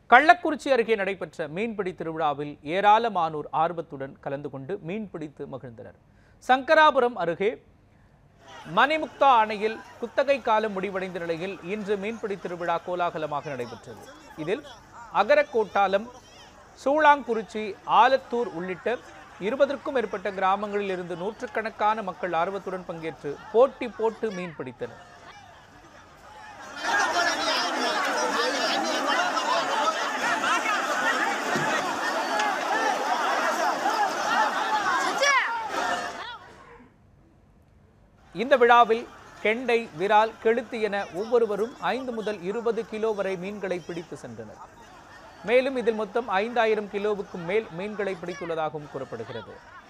கள்ளக்குறிச்சி அருகே நடைபெற்ற மீன்பிடி திருவிழாவில் ஏராளமானோர் ஆர்வத்துடன் கலந்து கொண்டு மீன்பிடித்து மகிழ்ந்தனர் சங்கராபுரம் அருகே மணிமுக்தா அணையில் குத்தகை காலம் முடிவடைந்த நிலையில் இன்று மீன்பிடி திருவிழா கோலாகலமாக நடைபெற்றது இதில் அகரக்கோட்டாலம் சூளாங்குறிச்சி ஆலத்தூர் உள்ளிட்ட இருபதற்கும் மேற்பட்ட கிராமங்களில் இருந்து நூற்றுக்கணக்கான மக்கள் ஆர்வத்துடன் பங்கேற்று போட்டி போட்டு மீன் பிடித்தனர் இந்த விழாவில் கெண்டை விரால் கெளுத்தி என ஒவ்வொருவரும் ஐந்து முதல் இருபது கிலோ வரை மீன்களை பிடித்து சென்றனர் மேலும் இதில் மொத்தம் ஐந்தாயிரம் கிலோவுக்கும் மேல் மீன்களை பிடித்துள்ளதாகவும் கூறப்படுகிறது